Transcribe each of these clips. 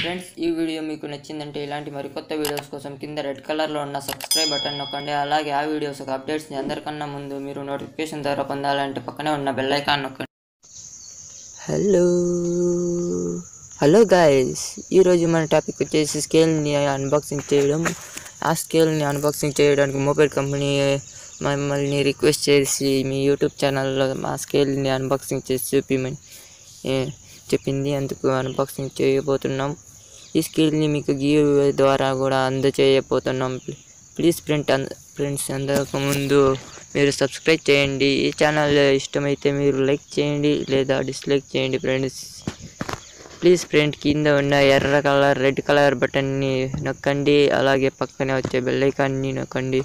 friends ఈ video మీకు నచ్చిందంటే ఇలాంటి మరికొత్త వీడియోస్ కోసం కింద రెడ్ కలర్లో ఉన్న సబ్స్క్రైబ్ బటన్ నొక్కండి అలాగే ఆ వీడియోస్ యొక్క అప్డేట్స్ని అందరికన్నా ముందు మీరు నోటిఫికేషన్ ద్వారా పొందాలంటే పక్కనే ఉన్న బెల్ ఐకాన్ నొక్కండి హలో హలో గాయస్ ఈరోజు మన టాపిక్ వచ్చేసి స్కేల్ని అన్బాక్సింగ్ చేయడం ఆ స్కేల్ని అన్బాక్సింగ్ చేయడానికి మొబైల్ కంపెనీ మమ్మల్ని రిక్వెస్ట్ చేసి మీ యూట్యూబ్ ఛానల్లో మా స్కేల్ని అన్బాక్సింగ్ చేసి చూపిమని ఏ, చెప్పింది అందుకు అన్బాక్సింగ్ చేయబోతున్నాం ఈ స్కేల్ని మీకు గివ్ ద్వారా కూడా అందజేయబోతున్నాం ప్లీజ్ ఫ్రెండ్ ఫ్రెండ్స్ అందక ముందు మీరు సబ్స్క్రైబ్ చేయండి ఈ ఛానల్ ఇష్టమైతే మీరు లైక్ చేయండి లేదా డిస్లైక్ చేయండి ఫ్రెండ్స్ ప్లీజ్ ఫ్రెండ్ కింద ఉన్న ఎర్ర కలర్ రెడ్ కలర్ బటన్ని నొక్కండి అలాగే పక్కనే వచ్చే బెల్ ఐకాన్ని నొక్కండి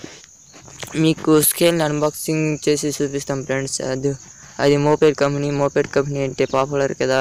మీకు స్కేల్ని అన్బాక్సింగ్ చేసి చూపిస్తాం ఫ్రెండ్స్ అది అది మోపెడ్ కంపెనీ మోపెడ్ కంపెనీ అంటే పాపులర్ కదా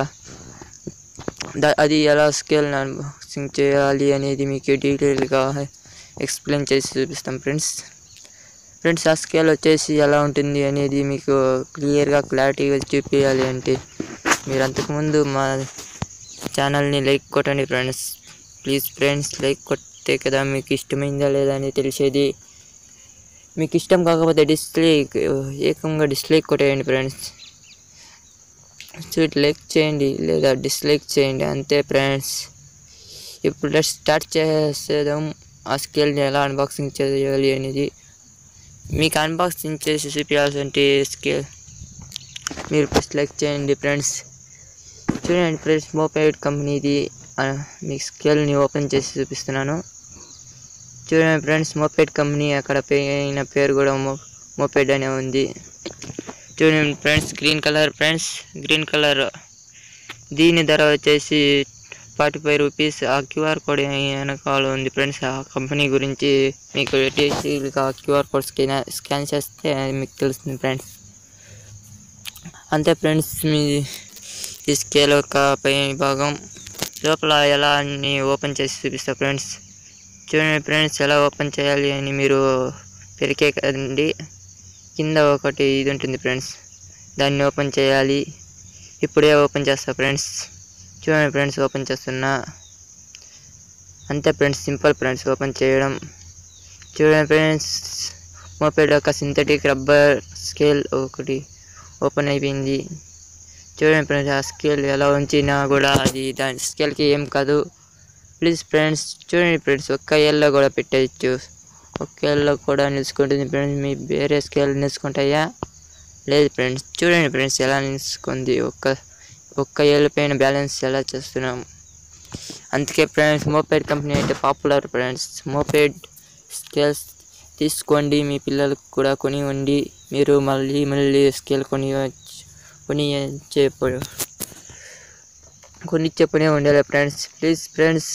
దా అది ఎలా స్కేల్ని అన్బాక్సింగ్ చేయాలి అనేది మీకు డీటెయిల్గా ఎక్స్ప్లెయిన్ చేసి చూపిస్తాం ఫ్రెండ్స్ ఫ్రెండ్స్ ఆ స్కేల్ వచ్చేసి ఎలా ఉంటుంది అనేది మీకు క్లియర్గా క్లారిటీగా చూపించాలి అంటే మీరు అంతకుముందు మా ఛానల్ని లైక్ కొట్టండి ఫ్రెండ్స్ ప్లీజ్ ఫ్రెండ్స్ లైక్ కొట్టే కదా మీకు ఇష్టమైందా లేదా అని తెలిసేది మీకు ఇష్టం కాకపోతే డిస్లైక్ ఏకంగా డిస్లైక్ కొట్టేయండి ఫ్రెండ్స్ స్వీట్ లైక్ చేయండి లేదా డిస్లైక్ చేయండి అంతే ఫ్రెండ్స్ ఇప్పుడు let's స్టార్ట్ చేసేద్దాం ఆ స్కేల్ని ఎలా అన్బాక్సింగ్ చేయాలి అనేది మీకు అన్బాక్సింగ్ చేసి చూపించాల్సి స్కేల్ మీరు ఫస్ట్ లైక్ చేయండి ఫ్రెండ్స్ చూడండి ఫ్రెండ్స్ మోపైడ్ కంపెనీది ఆ, మీకు స్కేల్ని ఓపెన్ చేసి చూపిస్తున్నాను చూడండి ఫ్రెండ్స్ మోపెడ్ కంపెనీ అక్కడ పైన పేరు కూడా మో మోపెడ్ అనే ఉంది చూడండి friends green colour friends green colour దీని ధర వచ్చేసి ఫార్టీ ఫైవ్ రూపీస్ ఆ క్యూఆర్ కోడ్ వెనకాల ఉంది ఫ్రెండ్స్ ఆ కంపెనీ గురించి మీకు డీటెయిల్గా క్యూఆర్ కోడ్ స్కాన్ స్కాన్ చేస్తే మీకు తెలుస్తుంది ఫ్రెండ్స్ అంతే ఫ్రెండ్స్ మీ ఈ స్కేల్ యొక్క పై భాగం లోపల ఎలా అన్ని ఓపెన్ చేసి చూపిస్తా ఫ్రెండ్స్ చూడండి ఫ్రెండ్స్ ఎలా ఓపెన్ చేయాలి అని మీరు పెరికే కదండి కింద ఒకటి ఇది ఉంటుంది ఫ్రెండ్స్ దాన్ని ఓపెన్ చేయాలి ఇప్పుడే ఓపెన్ చేస్తా ఫ్రెండ్స్ చూడండి ఫ్రెండ్స్ ఓపెన్ చేస్తున్నా అంతే ఫ్రెండ్స్ సింపుల్ ఫ్రెండ్స్ ఓపెన్ చేయడం చూడండి ఫ్రెండ్స్ మోపెడ్ యొక్క సింథటిక్ రబ్బర్ స్కేల్ ఒకటి ఓపెన్ అయిపోయింది చూడండి ఫ్రెండ్స్ ఆ స్కేల్ ఎలా ఉంచినా కూడా అది దాని స్కేల్కి ఏం కాదు ప్లీజ్ ఫ్రెండ్స్ చూడండి ఫ్రెండ్స్ ఒక్క ఏళ్ళలో కూడా పెట్టచ్చు ఒక్క ఏళ్ళలో కూడా నిలుచుకుంటుంది ఫ్రెండ్స్ మీ వేరే స్కేల్ నిలుచుకుంటాయా లేదు ఫ్రెండ్స్ చూడండి ఫ్రెండ్స్ ఎలా నిలుచుకుంది ఒక్క ఒక్క ఏళ్ళ పైన బ్యాలెన్స్ ఎలా చేస్తున్నాం అందుకే ఫ్రెండ్స్ మోపెడ్ కంపెనీ అంటే పాపులర్ ఫ్రెండ్స్ మోపెడ్ స్కేల్స్ తీసుకోండి మీ పిల్లలకు కూడా కొనివ్వండి మీరు మళ్ళీ మళ్ళీ స్కేల్ కొని కొని చెప్ప కొన్ని చెప్పునే ఉండాలి ఫ్రెండ్స్ ప్లీజ్ ఫ్రెండ్స్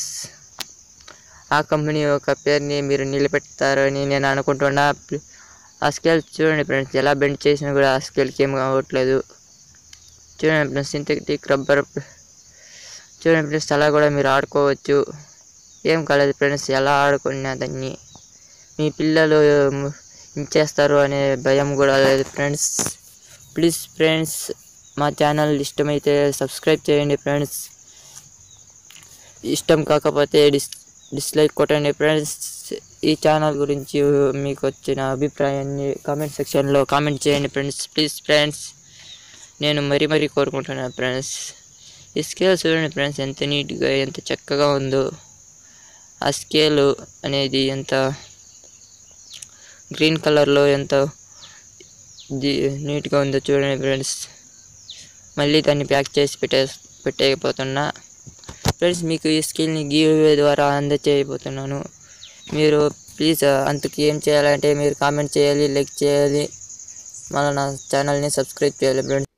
ఆ కంపెనీ యొక్క పేరుని మీరు నిలబెడతారని నేను అనుకుంటున్నా ప్లి- ఆ స్కేల్ చూడండి ఫ్రెండ్స్ ఎలా బెండ్ చేసినా కూడా ఆ స్కేల్కి ఏం కావట్లేదు చూడండి ఫ్రెండ్స్ సింథటిక్ రబ్బర్ చూడండి ఫ్రెండ్స్ అలా కూడా మీరు ఆడుకోవచ్చు ఏం కాలేదు ఫ్రెండ్స్ ఎలా ఆడుకున్నా దాన్ని మీ పిల్లలు ఇంచేస్తారు అనే భయం కూడా లేదు ఫ్రెండ్స్ ప్లీజ్ ఫ్రెండ్స్ మా ఛానల్ ఇష్టమైతే సబ్స్క్రైబ్ చేయండి ఫ్రెండ్స్ ఇష్టం కాకపోతే డిస్ డిస్లైక్ కొట్టండి ఫ్రెండ్స్ ఈ ఛానల్ గురించి మీకు వచ్చిన అభిప్రాయాన్ని కామెంట్ సెక్షన్లో కామెంట్ చేయండి ఫ్రెండ్స్ ప్లీజ్ ఫ్రెండ్స్ నేను మరీ మరీ కోరుకుంటున్నాను ఫ్రెండ్స్ ఈ స్కేల్ చూడండి ఫ్రెండ్స్ ఎంత నీట్గా ఎంత చక్కగా ఉందో ఆ స్కేల్ అనేది ఎంత గ్రీన్ కలర్లో ఎంత ది నీట్గా ఉందో చూడండి ఫ్రెండ్స్ మళ్ళీ దాన్ని ప్యాక్ చేసి పెట్టే పెట్టేయకపోతున్నా ఫ్రెండ్స్ మీకు ఈ స్కిల్ని గివ్ ద్వారా అందచేయబోతున్నాను మీరు ప్లీజ్ అంతకు ఏం చేయాలంటే మీరు కామెంట్ చేయాలి లైక్ చేయాలి మళ్ళీ నా ఛానల్ని సబ్స్క్రైబ్ చేయాలి ఫ్రెండ్స్